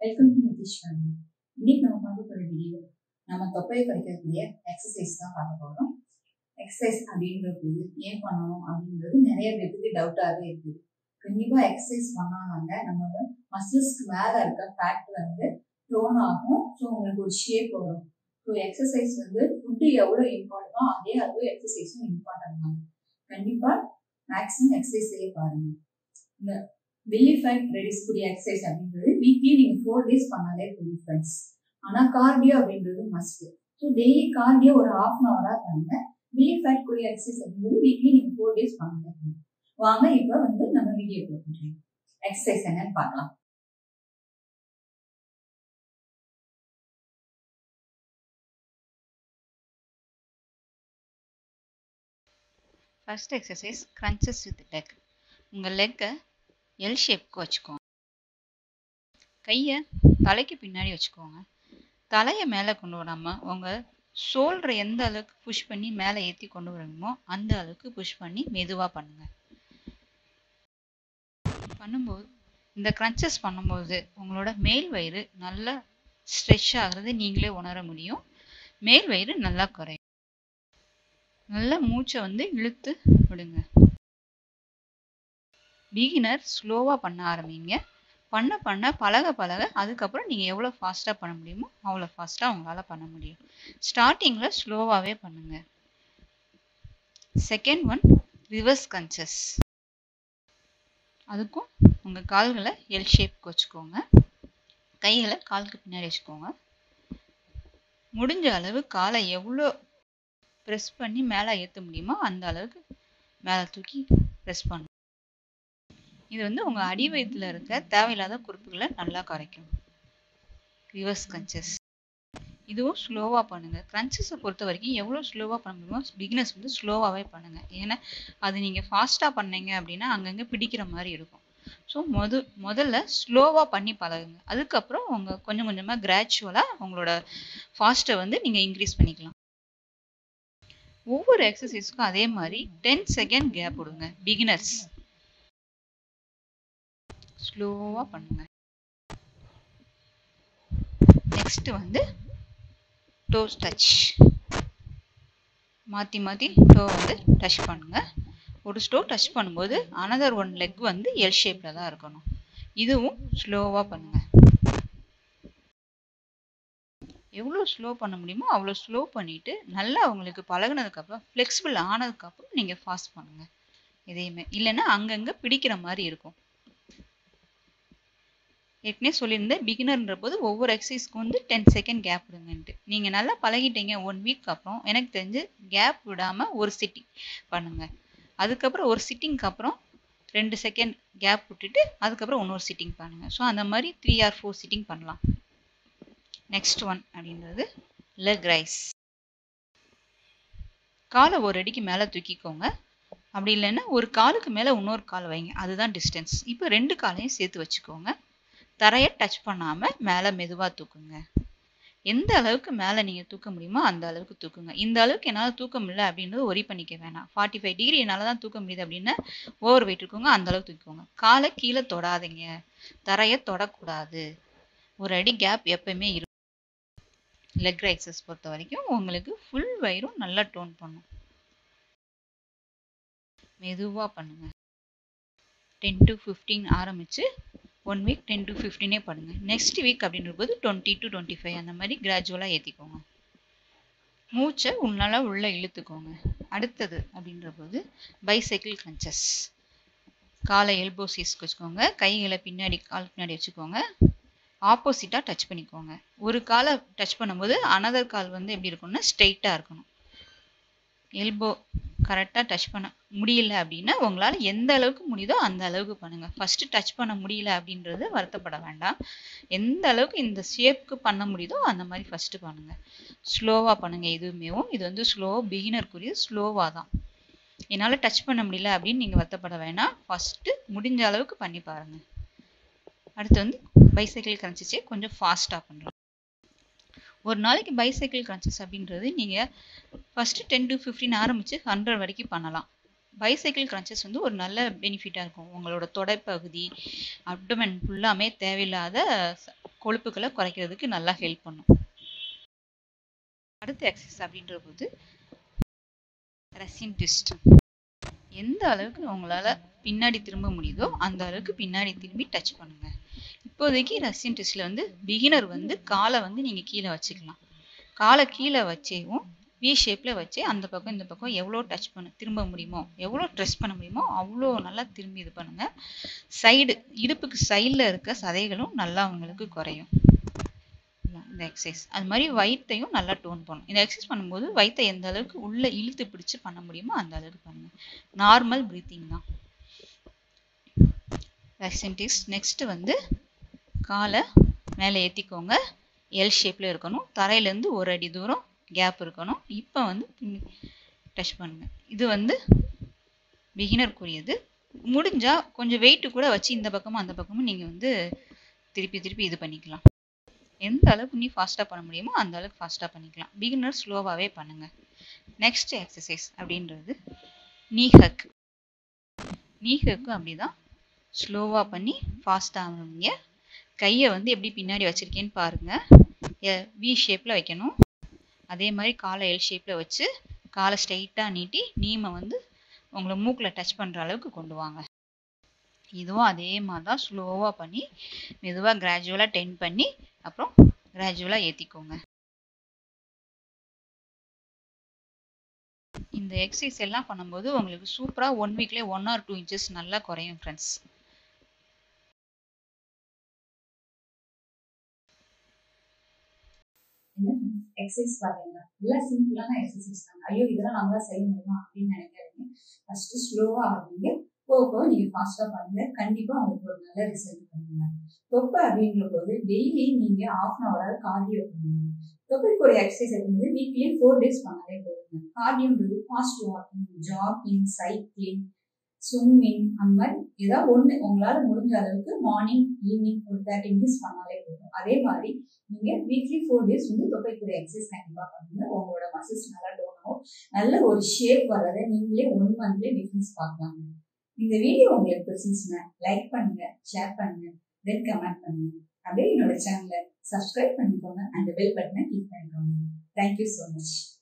welcome to Nitish family இன்னைக்கு நம்ம பார்க்க போகிற வீடியோ நம்ம தொப்பையை குறைக்கக்கூடிய எக்ஸசைஸ் தான் பார்க்க போகிறோம் எக்ஸசைஸ் அப்படின்றது ஏன் பண்ணணும் அப்படின்றது நிறைய பேருக்கு டவுட்டாகவே இருக்குது கண்டிப்பாக எக்ஸசைஸ் பண்ணாங்க நம்ம மசில்ஸ்க்கு மேலே இருக்க ஃபேட் வந்து டோன் ஆகும் ஸோ உங்களுக்கு ஒரு ஷேப் வரும் ஸோ எக்ஸசைஸ் வந்து ஃபுட்டு எவ்வளோ இம்பார்ட்டனோ அதே அளவு எக்ஸசைஸும் இம்பார்ட்டன்ட் தான் கண்டிப்பாக மேக்ஸிமம் எக்ஸசைஸ் செய்ய பாருங்க இந்த வெளி ஃபேட் ரெடியூஸ் கூடிய எக்ஸசைஸ் அப்படின்றது வீக்லி நீங்கள் ஃபோர் டேஸ் பண்ணாலே போதும் ஃப்ரெண்ட்ஸ் ஆனால் கார்டியோ அப்படின்றது மஸ்ட் ஸோ டெய்லி கார்டியோ ஒரு ஹாஃப் அன் ஹவராக பண்ணுங்க வெளி ஃபேட் கூடிய எக்ஸசைஸ் அப்படின்றது வீக்லி நீங்கள் ஃபோர் டேஸ் பண்ணாலே போதும் வாங்க இப்போ வந்து நம்ம வீடியோ போட்டுருக்கோம் எக்ஸசைஸ் என்னன்னு பார்க்கலாம் first exercise crunches with leg உங்கள் லெக்கை எல் ஷேப்க்கு வச்சுக்கோங்க கையை தலைக்கு பின்னாடி வச்சுக்கோங்க தலையை மேலே கொண்டு வராமல் உங்கள் ஷோல்டரை எந்த அளவுக்கு புஷ் பண்ணி மேலே ஏற்றி கொண்டு வரணுமோ அந்த அளவுக்கு புஷ் பண்ணி மெதுவாக பண்ணுங்கள் பண்ணும்போது இந்த crunches பண்ணும்போது உங்களோட மேல் வயிறு நல்லா ஸ்ட்ரெச் ஆகிறது நீங்களே உணர முடியும் மேல் வயிறு நல்லா குறையும் நல்லா மூச்சை வந்து இழுத்து விடுங்க பிகினர் ஸ்லோவாக பண்ண ஆரம்பிங்க பண்ண பண்ண பழக பழக அதுக்கப்புறம் நீங்கள் எவ்வளோ ஃபாஸ்ட்டாக பண்ண முடியுமோ அவ்வளோ ஃபாஸ்ட்டாக உங்களால் பண்ண முடியும் ஸ்டார்டிங்கில் ஸ்லோவாகவே பண்ணுங்க செகண்ட் ஒன் ரிவர்ஸ் கன்சஸ் அதுக்கும் உங்கள் கால்களை எல் ஷேப்க்கு வச்சுக்கோங்க கைகளை காலுக்கு பின்னாடி வச்சுக்கோங்க முடிஞ்ச அளவு காலை எவ்வளோ ப்ரெஸ் பண்ணி மேலே ஏற்ற முடியுமோ அந்த அளவுக்கு மேலே தூக்கி ப்ரெஸ் பண்ணும் இது வந்து உங்கள் அடி வயிற்றில் இருக்க தேவையில்லாத குறிப்புகளை நல்லா குறைக்கும் ரிவர்ஸ் கன்ச்சஸ் இதுவும் ஸ்லோவாக பண்ணுங்கள் க்ரன்ச்சஸை பொறுத்த வரைக்கும் எவ்வளோ ஸ்லோவாக பண்ண முடியுமோ பிகினஸ் வந்து ஸ்லோவாகவே பண்ணுங்கள் ஏன்னா அது நீங்கள் ஃபாஸ்ட்டாக பண்ணீங்க அப்படின்னா அங்கங்கே பிடிக்கிற மாதிரி இருக்கும் ஸோ மொத முதல்ல ஸ்லோவாக பண்ணி பழகுங்க அதுக்கப்புறம் உங்கள் கொஞ்சம் கொஞ்சமாக கிராச்சுவலாக உங்களோட ஃபாஸ்ட்டை வந்து நீங்கள் இன்க்ரீஸ் பண்ணிக்கலாம் ஒவ்வொரு எக்ஸசைஸ்க்கும் அதே மாதிரி டென் செகண்ட் கேப் விடுங்க பிகினர்ஸ் ஸ்லோவாக பண்ணுங்க நெக்ஸ்ட் வந்து டோஸ் டச் மாற்றி மாற்றி டோ வந்து டச் பண்ணுங்க ஒரு ஸ்டோ டச் பண்ணும்போது அனதர் ஒன் லெக் வந்து எல் ஷேப்பில் தான் இருக்கணும் இதுவும் ஸ்லோவாக பண்ணுங்க எவ்வளோ ஸ்லோ பண்ண முடியுமோ அவ்வளோ ஸ்லோ பண்ணிவிட்டு நல்லா உங்களுக்கு பழகுனதுக்கப்புறம் ஃப்ளெக்சிபிள் ஆனதுக்கப்புறம் நீங்கள் ஃபாஸ்ட் பண்ணுங்கள் எதையுமே இல்லைன்னா அங்கங்கே பிடிக்கிற மாதிரி இருக்கும் ஏற்கனவே சொல்லியிருந்தேன் பிகினர்ன்ற போது ஒவ்வொரு எக்ஸசைஸ்க்கு வந்து டென் செகண்ட் கேப் விடுங்கன்ட்டு நீங்கள் நல்லா பழகிட்டீங்க ஒன் வீக் அப்புறம் எனக்கு தெரிஞ்சு கேப் விடாமல் ஒரு சிட்டிங் பண்ணுங்கள் அதுக்கப்புறம் ஒரு சிட்டிங்க்கு அப்புறம் ரெண்டு செகண்ட் கேப் விட்டுட்டு அதுக்கப்புறம் இன்னொரு சிட்டிங் பண்ணுங்கள் ஸோ அந்த மாதிரி த்ரீ ஆர் ஃபோர் சிட்டிங் பண்ணலாம் நெக்ஸ்ட் ஒன் அப்படின்றது லெக் ரைஸ் காலை ஒரு அடிக்கு மேலே தூக்கிக்கோங்க அப்படி இல்லைன்னா ஒரு காலுக்கு மேலே இன்னொரு கால் வைங்க அதுதான் டிஸ்டன்ஸ் இப்போ ரெண்டு காலையும் சேர்த்து வச்சுக்கோங்க தரையை டச் பண்ணாமல் மேலே மெதுவாக தூக்குங்க எந்த அளவுக்கு மேலே நீங்கள் தூக்க முடியுமோ அந்த அளவுக்கு தூக்குங்க இந்த அளவுக்கு என்னால் தூக்க முடியல அப்படின்றது ஒரி பண்ணிக்க வேணாம் ஃபார்ட்டி ஃபைவ் டிகிரி என்னால் தான் தூக்க முடியுது அப்படின்னா ஓவர் வெயிட் இருக்கோங்க அந்த அளவுக்கு தூக்கிக்கோங்க காலை கீழே தொடாதீங்க தரையை தொடக்கூடாது ஒரு அடி கேப் எப்பயுமே இருக்கும் லெக் ரைசஸ் பொறுத்த வரைக்கும் உங்களுக்கு ஃபுல் வயிறும் நல்லா டோன் பண்ணும் மெதுவாக பண்ணுங்க டென் டு ஃபிஃப்டீன் ஆரம்பித்து ஒன் வீக் டென் டு ஃபிஃப்டீனே பண்ணுங்கள் நெக்ஸ்ட் வீக் அப்படின்ற போது டுவெண்ட்டி டு டுவெண்ட்டி ஃபைவ் அந்த மாதிரி கிராஜுவலாக ஏற்றிக்கோங்க மூச்சை உன்னால் உள்ளே இழுத்துக்கோங்க அடுத்தது அப்படின்ற போது பைசைக்கிள் கிரன்ச்சஸ் காலை எல்போ சீஸ்க்கு வச்சுக்கோங்க கைகளை பின்னாடி கால் பின்னாடி வச்சுக்கோங்க ஆப்போசிட்டாக டச் பண்ணிக்கோங்க ஒரு காலை டச் பண்ணும்போது அனதர் கால் வந்து எப்படி இருக்கணும்னா ஸ்ட்ரெயிட்டாக இருக்கணும் எல்போ கரெக்டாக டச் பண்ண முடியல அப்படின்னா உங்களால் எந்த அளவுக்கு முடியுதோ அந்த அளவுக்கு பண்ணுங்கள் ஃபஸ்ட்டு டச் பண்ண முடியல அப்படின்றது வருத்தப்பட வேண்டாம் எந்த அளவுக்கு இந்த ஷேப்புக்கு பண்ண முடியுதோ அந்த மாதிரி ஃபஸ்ட்டு பண்ணுங்கள் ஸ்லோவாக பண்ணுங்கள் எதுவுமேவும் இது வந்து ஸ்லோ பிகினருக்குரிய ஸ்லோவாக தான் என்னால் டச் பண்ண முடியல அப்படின்னு நீங்கள் வருத்தப்பட வேணாம் ஃபஸ்ட்டு முடிஞ்ச அளவுக்கு பண்ணி பாருங்கள் அடுத்து வந்து பைசைக்கிள் கிரன்ச்சஸே கொஞ்சம் ஃபாஸ்ட்டாக பண்ணுறோம் ஒரு நாளைக்கு பைசைக்கிள் கிரன்ச்சஸ் அப்படின்றது நீங்கள் ஃபஸ்ட்டு டென் டு ஃபிஃப்டின் ஆரம்பித்து ஹண்ட்ரட் வரைக்கும் பண்ணலாம் பைசைக்கிள் கிரன்ச்சஸ் வந்து ஒரு நல்ல பெனிஃபிட்டாக இருக்கும் உங்களோட தொடைப்பகுதி அப்டமன் ஃபுல்லாமே தேவையில்லாத கொழுப்புகளை குறைக்கிறதுக்கு நல்லா ஹெல்ப் பண்ணும் அடுத்த எக்ஸசைஸ் அப்படின்ற போது ரெசின் ட்விஸ்ட் எந்த அளவுக்கு உங்களால் பின்னாடி திரும்ப முடியுதோ அந்த அளவுக்கு பின்னாடி திரும்பி டச் பண்ணுங்க இப்போதைக்கு ரஷ்யன் ட்விஸ்டில் வந்து பிகினர் வந்து காலை வந்து நீங்கள் கீழே வச்சுக்கலாம் காலை கீழே வச்சேவும் வி ஷேப்பில் வச்சு அந்த பக்கம் இந்த பக்கம் எவ்வளோ டச் பண்ண திரும்ப முடியுமோ எவ்வளோ ட்ரெஸ் பண்ண முடியுமோ அவ்வளோ நல்லா திரும்பி இது பண்ணுங்கள் சைடு இடுப்புக்கு சைடில் இருக்க சதைகளும் நல்லா அவங்களுக்கு குறையும் இந்த எக்ஸசைஸ் அது மாதிரி வயிற்றையும் நல்லா டோன் பண்ணும் இந்த எக்ஸசைஸ் பண்ணும்போது வயிற்றை எந்த அளவுக்கு உள்ளே இழுத்து பிடிச்சு பண்ண முடியுமோ அந்த அளவுக்கு பண்ணுங்கள் நார்மல் ப்ரீத்திங் தான் ரெசன்டிஸ் நெக்ஸ்ட்டு வந்து காலை மேலே ஏற்றிக்கோங்க எல் ஷேப்பில் இருக்கணும் தரையிலேருந்து ஒரு அடி தூரம் கேப் இருக்கணும் இப்போ வந்து டச் பண்ணுங்கள் இது வந்து பிகினருக்குரியது முடிஞ்சால் கொஞ்சம் வெயிட்டு கூட வச்சு இந்த பக்கமும் அந்த பக்கமும் நீங்கள் வந்து திருப்பி திருப்பி இது பண்ணிக்கலாம் எந்த அளவுக்கு நீ ஃபாஸ்ட்டாக பண்ண முடியுமோ அந்த அளவுக்கு ஃபாஸ்ட்டாக பண்ணிக்கலாம் பிகினர் ஸ்லோவாகவே பண்ணுங்கள் நெக்ஸ்ட் எக்ஸசைஸ் அப்படின்றது நீ ஹக் நீ ஹக்கும் அப்படி தான் ஸ்லோவாக பண்ணி ஃபாஸ்ட்டாக ஆகுங்க கையை வந்து எப்படி பின்னாடி வச்சுருக்கேன்னு பாருங்கள் வி ஷேப்பில் வைக்கணும் அதே மாதிரி காலை எல் ஷேப்பில் வச்சு காலை ஸ்ட்ரைட்டாக நீட்டி நீமை வந்து உங்களை மூக்கில் டச் பண்ணுற அளவுக்கு கொண்டு வாங்க இதுவும் அதே மாதிரி தான் ஸ்லோவாக பண்ணி மெதுவாக கிராஜுவலாக டென் பண்ணி அப்புறம் கிராஜுவலாக ஏற்றிக்கோங்க இந்த எக்ஸசைஸ் எல்லாம் பண்ணும்போது உங்களுக்கு சூப்பராக ஒன் வீக்லேயே ஒன் ஆர் டூ இன்ச்சஸ் நல்லா குறையும் ஃப்ரெண்ட்ஸ் எக்ஸசைஸ் பாத்தீங்களா எல்லாம் சிம்பிளான எக்ஸசைஸ் தான் ஐயோ இதெல்லாம் நம்மளா செய்ய முடியுமா அப்படின்னு நினைக்காதீங்க ஃபர்ஸ்ட் ஸ்லோவா ஆகுங்க போக போக நீங்க ஃபாஸ்டா பண்ணுங்க கண்டிப்பா உங்களுக்கு ஒரு நல்ல ரிசல்ட் பண்ணுங்க தொப்பை அப்படின்ற போது டெய்லி நீங்க ஆஃப் அன் ஹவராவது கார்டியோ பண்ணுங்க தொப்பைக்கு ஒரு எக்ஸசைஸ் இருக்குது வீக்லி ஃபோர் டேஸ் பண்ணாலே போதுங்க கார்டியோன்றது fast walking jogging cycling swimming அந்த மாதிரி ஏதாவது ஒன்று உங்களால் முடிஞ்ச அளவுக்கு மார்னிங் ஈவினிங் ஒரு தேர்ட்டி மினிட்ஸ் பண்ணாலே போதும் அதே மாதிரி நீங்கள் வீக்லி ஃபோர் டேஸ் வந்து தொப்பைக்குரிய எக்ஸசைஸ் கண்டிப்பாக பண்ணுங்க உங்களோட மசில்ஸ் நல்லா டோன் ஆகும் நல்ல ஒரு ஷேப் வர்றதை நீங்களே ஒன் மந்த்லேயே டிஃப்ரென்ஸ் பார்க்கலாங்க இந்த வீடியோ உங்களுக்கு பிடிச்சிருந்துச்சுன்னா லைக் பண்ணுங்க ஷேர் பண்ணுங்க தென் கமெண்ட் பண்ணுங்க அப்படியே என்னோட சேனலை சப்ஸ்கிரைப் பண்ணிக்கோங்க அந்த பெல் பட்டனை கிளிக் பண்ணிக்கோங்க தேங்க்யூ ஸோ மச்